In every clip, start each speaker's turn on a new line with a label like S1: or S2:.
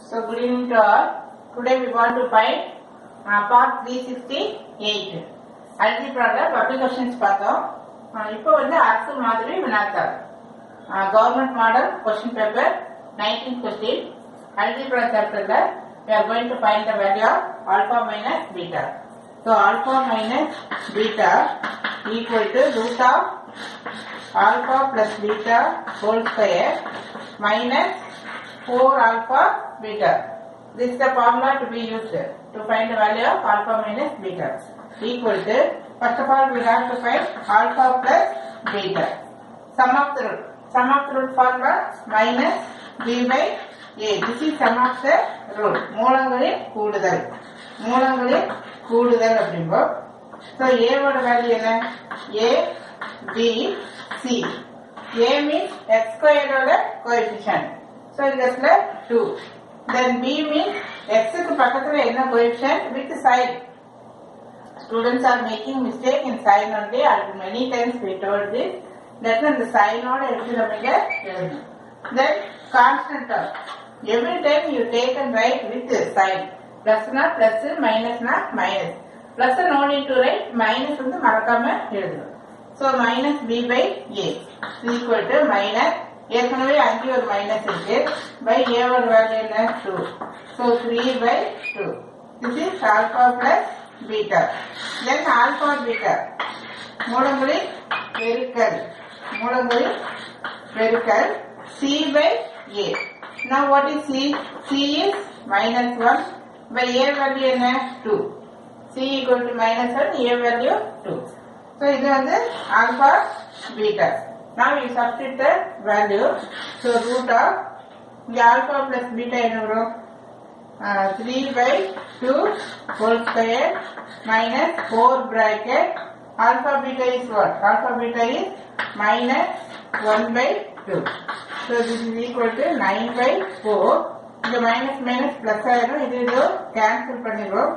S1: So good evening to all. Today we want to find uh, part 368. அல்ஜிப்ரால public questions பார்த்தோம் Uh, இப்போ வந்து அரசு மாதிரி வினாத்தாள் government model question paper nineteen question algebra சாப்டர்ல we are going to find the value of alpha minus beta. So alpha minus beta equal to root of alpha plus beta whole square minus 4 alpha beta. This is the formula to be used to find the value of alpha minus beta. Equal to, first of all we have to find alpha plus beta. Sum of the root. Sum of the root formula minus b by a. This is sum of the root. மூலங்களின் கூடுதல் மூலங்களின் கூடுதல் அப்படிம்போம் so ஏவோட value என்ன A B C A means X ஸ்கொயரோட coefficient so இந்த இடத்துல டூ தென் பி மீன்ஸ் எக்ஸுக்கு பக்கத்துல என்ன coefficient with sign students are making mistake in sign only and many times we told this that the sign ஓட எடுத்து நம்ம இங்க எழுதணும் then constant term every time you take and write with sign plus னா plus minus னா minus plus no need to write minus வந்து மறக்காம எழுதணும் so minus b by a is equal to minus ஏற்கனவே அங்கே ஒரு மைனஸ் இருக்கு by a ஓட வேல்யூ என்ன 2 so 3 by 2 this is alpha plus beta then alpha beta மூலங்களின் பெருக்கல் மூலங்களின் பெருக்கல் c by a now what is c c is minus 1 by a value என்ன 2 c equal to minus 1 a value 2 so இது வந்து alpha beta now you substitute the value so root of இங்க alpha plus beta என்ன வரும் uh, 3 by 2 whole square minus 4 bracket alpha beta is what? Alpha beta is minus 1 by 2. So this is equal to 9 by 4. இந்த minus minus plus ஆயிரும் இது இது cancel பண்ணிடுவோம்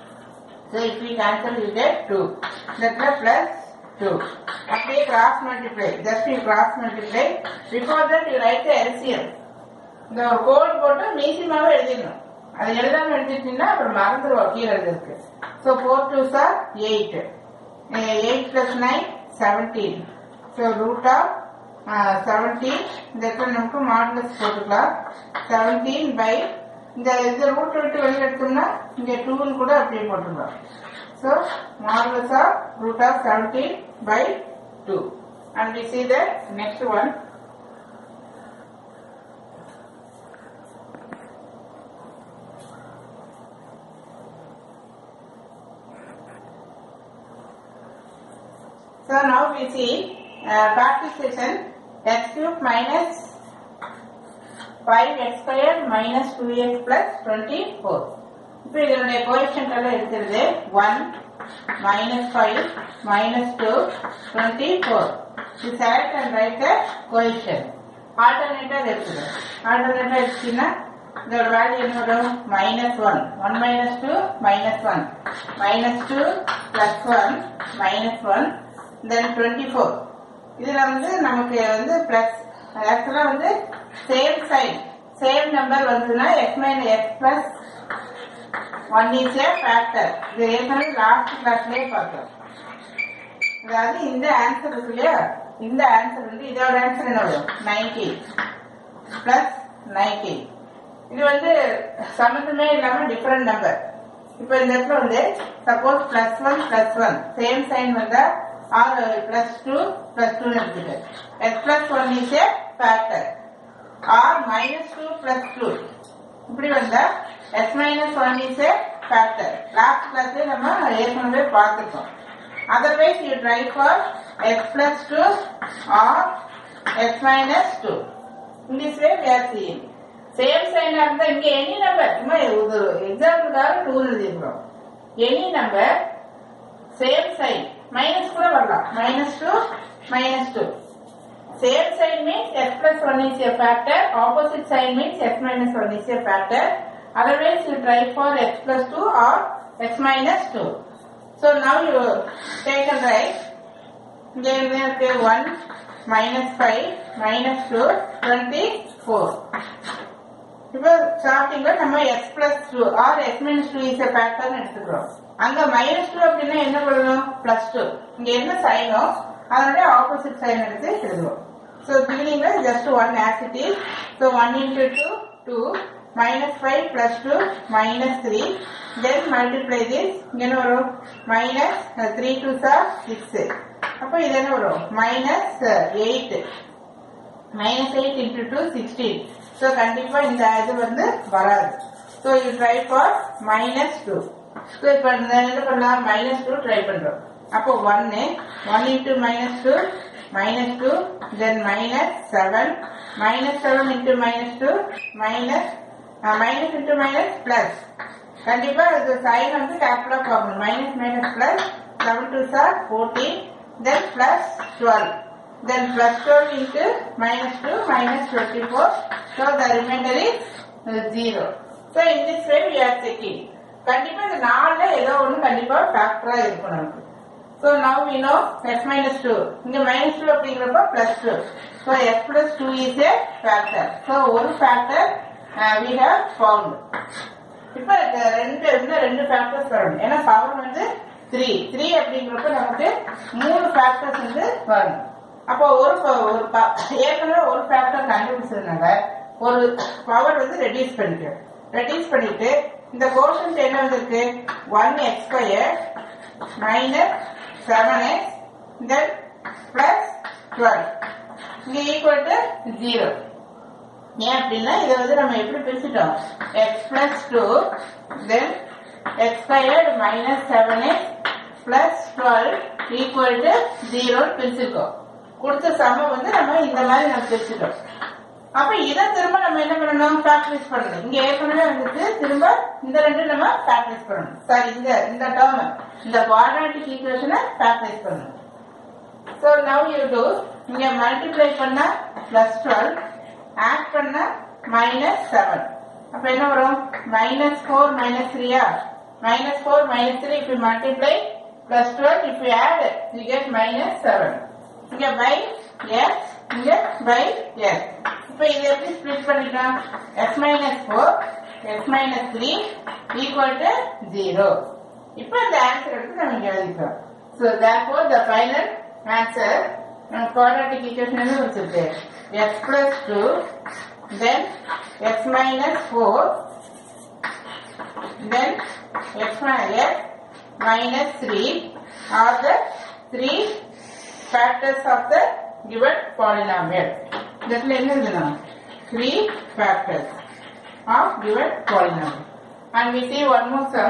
S1: So if we cancel you get 2. That's a plus 2. அப்படியே cross multiply. Just you cross multiply. Before that you write the LCM. இந்த கோடு போட்டு மீசிமாவே எழுதிடணும் அது எழுதாம எழுதிட்டீங்கன்னா அப்புறம் மறந்துடுவோம் கீழே எழுதுறதுக்கு so four two sir eight eight plus nine seventeen so root of seventeen இந்த இடத்துல நமக்கு மாடுலஸ் போட்டுக்கலாம் செவன்டீன் பை இந்த இது ரூட் விட்டு வெளியில் எடுத்தோம்னா இங்க டூன்னு கூட அப்படியே போட்டுக்கலாம் so modulus of root of seventeen by two and we see the next one So now we see uh, participation x cube minus 5x squared minus 2x plus 24. இப்போ இதனுடைய கோஎஃபிஷியன்ட் எல்லாம் இருக்கிறது 1 minus 5 minus 2 24. You select and write the coefficient. Alternator இருக்குது. Alternator எடுத்தீங்கன்னா இதோட value என்ன வரும் minus one one minus two minus one minus two plus one minus one then twenty four இதுல வந்து நமக்கு வந்து பிளஸ் ஆக்சுவலா வந்து சேம் சைன் சேம் நம்பர் வந்ததுன்னா X minus X plus one is a factor இது ஏற்கனவே லாஸ்ட் கிளாஸ்லயே பார்த்தோம் அதாவது இந்த ஆன்சர் இருக்கு இல்லையா இந்த ஆன்சர் வந்து இதோட ஆன்சர் என்ன வரும் நைன்டி பிளஸ் நைன்டி இது வந்து சம்மந்தமே இல்லாம டிஃபரெண்ட் நம்பர் இப்போ இந்த இடத்துல வந்து suppose plus one plus one same sign வந்தா or plus two plus two எடுத்துட்டு X plus one is a factor or minus two plus two இப்படி வந்தா X minus one is a factor last கிளாஸ்ல நம்ம ஏற்கனவே பார்த்துருக்கோம் otherwise you try for X plus two or X minus two in this way we are seeing same சைனா இருந்தா இங்க any number சும்மா ஒரு எக்ஸாம்பிளுக்காக டூ எழுதிக்கிறோம் any number same sign minus கூட வரலாம் minus two minus two same sign means x plus one is a factor opposite sign means x minus one is a factor otherwise you try for X plus two or X minus two so now you take and write இங்க என்ன இருக்கு one minus five minus two twenty four இப்போ ஸ்டார்டிங்ல நம்ம x plus two or X minus two is ஃபேக்டர்னு எடுத்துக்கிறோம் அங்க minus two அப்படின்னா என்ன பண்ணணும் பிளஸ் டூ இங்க என்ன சைனோ அதனுடைய ஆப்போசிட் சைன் எடுத்து எழுதுவோம் ஸோ பிகினிங்ல just one acidity so one into two two minus five plus two minus three then multiply this இங்க என்ன வரும் minus three two are six அப்போ இது என்ன வரும் minus eight minus eight into two sixteen so கண்டிப்பா இந்த இது வந்து வராது so you try for minus two so இப்போ என்ன பண்ணலாம் மைனஸ் டூ ட்ரை பண்றோம் அப்போ ஒன்னு one into minus two minus two then minus seven minus seven into minus two minus minus into minus plus கண்டிப்பா இது சைன் வந்து கேபிட்டலா பார்க்கணும் minus minus plus seven two are fourteen then plus twelve then plus 12 into minus 2 minus 24 so the remainder is uh, 0 so in this way we are checking கண்டிப்பா இந்த நாலுல ஏதோ ஒண்ணு கண்டிப்பா ஃபேக்டரா இருக்கும் நமக்கு so now we know x minus 2 இங்க minus 2 அப்படிங்கிறப்ப plus 2 so x plus 2 is a factor so ஒரு factor uh, we have found இப்ப இந்த ரெண்டு இன்னும் ரெண்டு ஃபேக்டர்ஸ் வரணும் ஏன்னா பவர் வந்து த்ரீ த்ரீ அப்படிங்கிறப்ப நமக்கு மூணு ஃபேக்டர்ஸ் வந்து வரணும் அப்போ ஒரு ப- ஒரு ப- ஏற்கனவே ஒரு ஃபேக்டர் கண்டுபிடிச்சதுனால ஒரு பவர் வந்து ரெடியூஸ் பண்ணிட்டோம் ரெடியூஸ் பண்ணிட்டு இந்த கோஷன்ஸ் என்ன வந்திருக்கு one x square minus seven x then plus twelve இங்க ஈக்குவல் டு ஜீரோ ஏன் அப்படின்னா இதை வந்து நம்ம எப்படி பிரிச்சுட்டோம் x plus two then x squared minus seven x plus twelve equal to zero பிரிச்சிருக்கோம் கொடுத்த சம வந்து நம்ம இந்த மாதிரி நம்ம பிரிச்சுட்டோம் அப்ப இதை திரும்ப நம்ம என்ன பண்ணணும் ஃபேக்டரைஸ் பண்ணணும் இங்க ஏற்கனவே வந்துட்டு திரும்ப இந்த ரெண்டு நம்ம ஃபேக்டரைஸ் பண்ணணும் சாரி இந்த இந்த டேர்ம் இந்த குவாட்ராட்டிக் ஈக்குவேஷனை ஃபேக்டரைஸ் பண்ணணும் So now you do, இங்க multiply பண்ண plus 12, add பண்ண minus 7. அப்ப என்ன வரும்? minus 4 minus 3 ah? minus 4 minus 3 if you multiply plus 12 if you add you get minus 7. இங்க by x, இங்க by x. இப்ப இது எப்படி split பண்ணிக்கலாம்? x minus 4, x minus 3 equal to 0. இப்ப இந்த ஆன்சர் எடுத்து நம்ம இங்க எழுதிக்கிறோம் so therefore the final answer நம்ம quadratic equation என்ன வச்சிருக்கு x plus 2 then x minus 4 then x minus x minus 3 are the three factors of the given polynomial இதுல என்ன எழுதணும் three factors of given polynomial and we see one more sum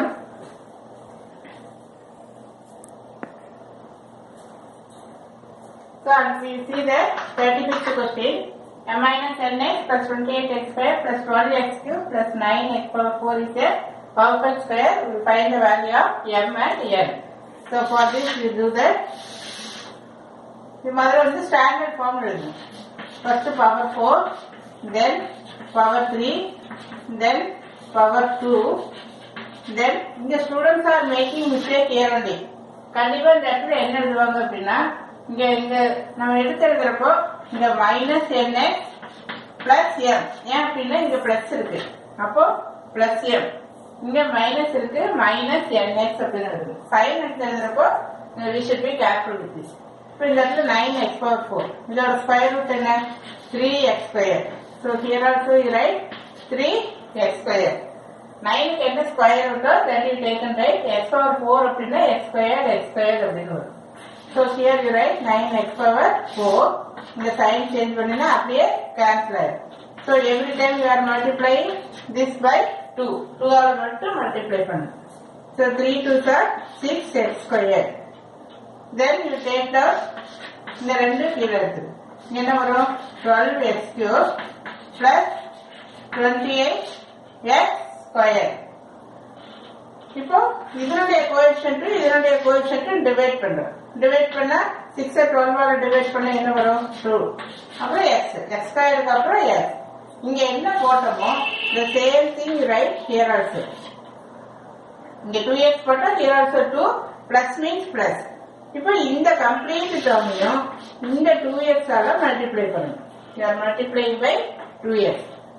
S1: So and we see the 35th question. m minus nx plus 28x square plus 12x cube plus 9x power 4 is a perfect square. We find the value of m and n. So for this we do that. இது மாதிரி வந்து standard form எழுதணும் first power four then power three then power two then இங்க students are making mistake ஏறண்டி கண்டிப்பா இந்த இடத்துல என்ன எழுதுவாங்க அப்படின்னா இங்க இங்க நம்ம எடுத்து எழுதுறப்போ இங்க மைனஸ் என்ன பிளஸ் எம் ஏன் அப்படின்னா இங்க பிளஸ் இருக்கு அப்போ பிளஸ் எம் இங்க மைனஸ் இருக்கு மைனஸ் என்எக்ஸ் அப்படின்னு இருக்கு சைன் எடுத்து எழுதுறப்போ we should be careful with this இப்போ இந்த இடத்துல நைன் எக்ஸ் பவர் ஃபோர் இதோட ஸ்கொயர் ரூட் என்ன three x square so here also you write three x square நைனுக்கு என்ன ஸ்கொயர் ரூட்டோ that you taken write x power four அப்படின்னா x square x square அப்படின்னு வரும் so here you write nine x power four இந்த sign change பண்ணினா அப்படியே cancel ஆயிடும் so every time you are multiplying this by two two are மட்டும் multiply பண்ணு so three two are six x square then you take down இந்த ரெண்டு கீழே இருக்கு இங்க என்ன வரும் twelve x cube plus twenty eight x square இப்போ இதனுடைய கோஎஃபிஷியன்ட் இதனுடைய கோஎஃபிஷியன்ட் டிவைட் பண்றோம் டிவைட் பண்ணா சிக்ஸ் டுவெல்வால டிவைட் பண்ண என்ன வரும் டூ அப்புறம் எக்ஸ் எக்ஸ் ஸ்கொயருக்கு அப்புறம் எக்ஸ் இங்க என்ன போட்டோமோ the same thing write here also இங்க டூ எக்ஸ் போட்டா here also two plus means plus இப்போ இந்த கம்ப்ளீட் டேர்மையும் இந்த டூ எக்ஸ் ஆல மல்டிப்ளை பண்ணணும் you are multiplying by two x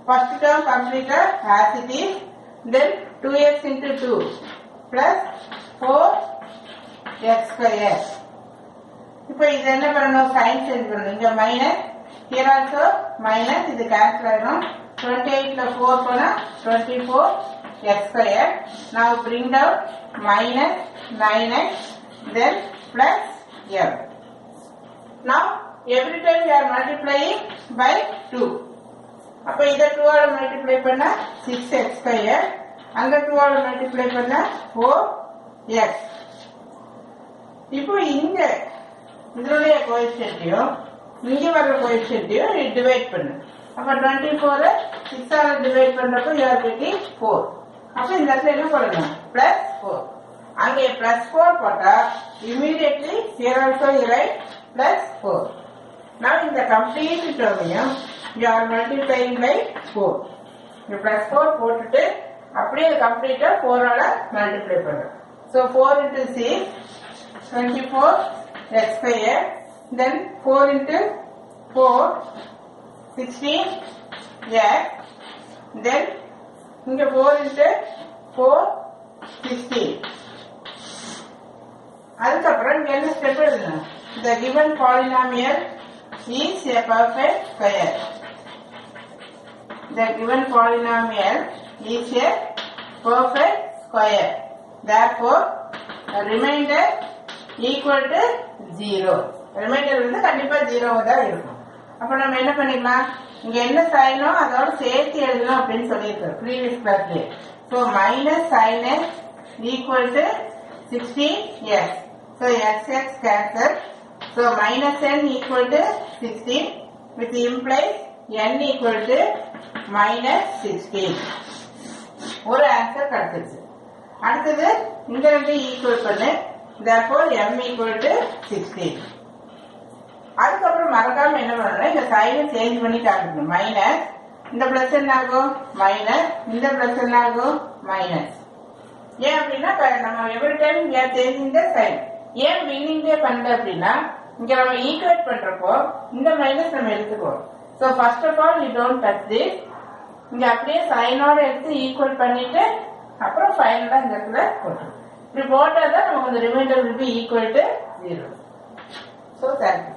S1: first term completed as it is then 2x into 2 plus 4 x square இப்போ இது என்ன பண்ணணும் சைன் சேஞ்ச் பண்ணணும் இங்க மைனஸ் ஹியர் ஆல்சோ மைனஸ் இது கேன்சல் ஆயிடும் டுவெண்ட்டி எயிட்ல ஃபோர் போனா டுவெண்ட்டி ஃபோர் எக்ஸ் ஸ்கொயர் நான் bring down minus nine x then plus m Now every time we are multiplying by 2. அப்ப இத 2 ஆல மல்டிப்ளை பண்ண 6x ஸ்கொயர் அங்க 2 ஆல மல்டிப்ளை பண்ண 4x இப்போ இங்க இதனுடைய கோஎஃபிஷியன்ட்டையும் இங்க வர்ற கோஎஃபிஷியன்ட்டையும் டிவைட் பண்ணு அப்ப 24 6 ஆல டிவைட் பண்றப்போ you are getting 4 அப்ப இந்த இடத்துல என்ன பண்ணணும் பிளஸ் 4 அங்கே பிளஸ் 4 போட்டா immediately here also you write plus 4 now in the complete term you are multiplying by 4 இந்த plus 4 போட்டுட்டு அப்படியே கம்ப்ளீட்டா 4 ஆல மல்டிப்ளை பண்றோம் so 4 into 6 24 x square then 4 into 4 16 x then இங்க 4 into 4 16 அதுக்கப்புறம் இங்க என்ன ஸ்டெப் எழுதணும் the given polynomial is a perfect square the given polynomial is a perfect square therefore the remainder equal to 0 remainder வந்து கண்டிப்பா 0 தான் இருக்கும் அப்ப நம்ம என்ன பண்ணிக்கலாம் இங்க என்ன சைனோ அதோட சேர்த்து எழுதணும் அப்படின்னு சொல்லியிருக்கோம் ப்ரீவியஸ் கிளாஸ்லயே so minus sign x equal to sixteen x so x x cancel so minus n equal to sixteen with implies n equal to minus sixteen ஒரு ஆன்சர் கிடைச்சிருச்சு அடுத்தது இந்த ரெண்டு ஈக்குவல் பண்ணு therefore m equal to 16 அதுக்கப்புறம் மறக்காம என்ன பண்ணணும் இந்த சைனை சேஞ்ச் பண்ணி காட்டணும் மைனஸ் இந்த பிளஸ் என்ன ஆகும் மைனஸ் இந்த பிளஸ் என்ன ஆகும் மைனஸ் ஏன் அப்படின்னா இப்ப நம்ம every time we are changing the sign ஏன் பிகினிங்லேயே பண்ணல அப்படின்னா இங்க நம்ம ஈக்குவேட் பண்றப்போ இந்த மைனஸ் நம்ம எடுத்துக்குவோம் so first of all you don't touch this இங்க அப்படியே சைனோட எடுத்து ஈக்குவல் பண்ணிட்டு அப்புறம் ஃபைனலா இந்த இடத்துல போட்டுரும் இப்படி போட்டாதான் நமக்கு இந்த remainder will be equal to zero so thank you